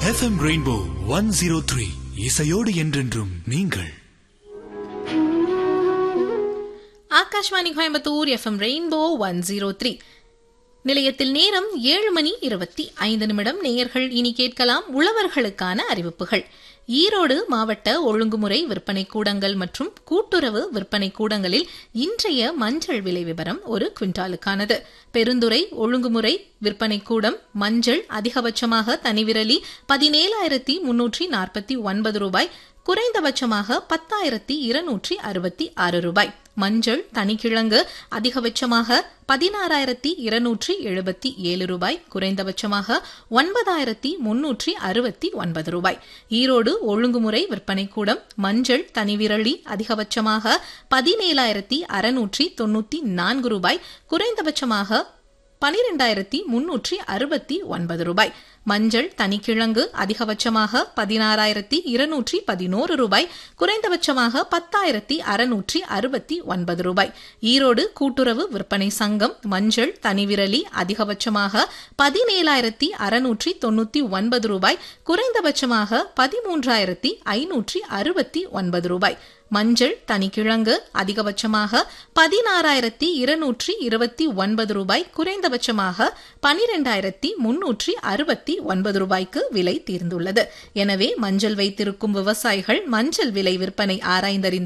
FM Rainbow one zero three இசையோடு என்றென்றும் நீங்கள் Akashvani Coimbatore FM Rainbow one zero three நிலையத்தில் நேரம் ஏழு மணி இருபத்தி ஐந்து நிமிடம் நேயர்கள் இனி கேட்கலாம் உழவர்களுக்கான அறிவிப்புகள் ஈரோடு மாவட்ட ஒழுங்குமுறை விற்பனை கூடங்கள் மற்றும் கூட்டுறவு விற்பனை கூடங்களில் இன்றைய மஞ்சள் விலை விவரம் ஒரு குவிண்டாலுக்கானது பெருந்துறை ஒழுங்குமுறை விற்பனை கூடம் மஞ்சள் அதிகபட்சமாக தனிவிரலி பதினேழாயிரத்தி முன்னூற்றி நாற்பத்தி ஒன்பது ரூபாய் குறைந்தபட்சமாக பத்தாயிரத்தி இருநூற்றி அறுபத்தி ஆறு ரூபாய் மஞ்சள் தனிக்கிழங்கு அதிகபட்சமாக பதினாறாயிரத்தி இருநூற்றி எழுபத்தி ஏழு ரூபாய் குறைந்தபட்சமாக ஒன்பதாயிரத்தி முன்னூற்றி அறுபத்தி ஒன்பது ரூபாய் ஈரோடு ஒழுங்குமுறை விற்பனை கூடம் மஞ்சள் தனிவிரலி அதிகபட்சமாக பதினேழாயிரத்தி அறுநூற்றி தொண்ணூத்தி நான்கு ரூபாய் குறைந்தபட்சமாக பனிரெண்டாயிரத்தி முன்னூற்றி அறுபத்தி ஒன்பது ரூபாய் மஞ்சள் தனிக்கிழங்கு அதிகபட்சமாக பதினாறாயிரத்தி இருநூற்றி பதினோரு ரூபாய் குறைந்தபட்சமாக பத்தாயிரத்தி அறுநூற்றி அறுபத்தி ஒன்பது ரூபாய் ஈரோடு கூட்டுறவு விற்பனை சங்கம் மஞ்சள் தனிவிரலி அதிகபட்சமாக பதினேழாயிரத்தி அறுநூற்றி தொண்ணூத்தி ஒன்பது ரூபாய் குறைந்தபட்சமாக பதிமூன்றாயிரத்தி ஐநூற்றி அறுபத்தி ஒன்பது ரூபாய் மஞ்சள் தனிக்கிழங்கு அதிகபட்சமாக பதினாறாயிரத்தி இருநூற்றி இருபத்தி ஒன்பது ரூபாய் குறைந்தபட்சமாக பனிரெண்டாயிரத்தி முன்னூற்றி அறுபத்தி ஒன்பது ரூபாய்க்கு விலை தீர்ந்துள்ளது எனவே மஞ்சள் வைத்திருக்கும் விவசாயிகள் மஞ்சள் விலை விற்பனை ஆராய்ந்தறிந்து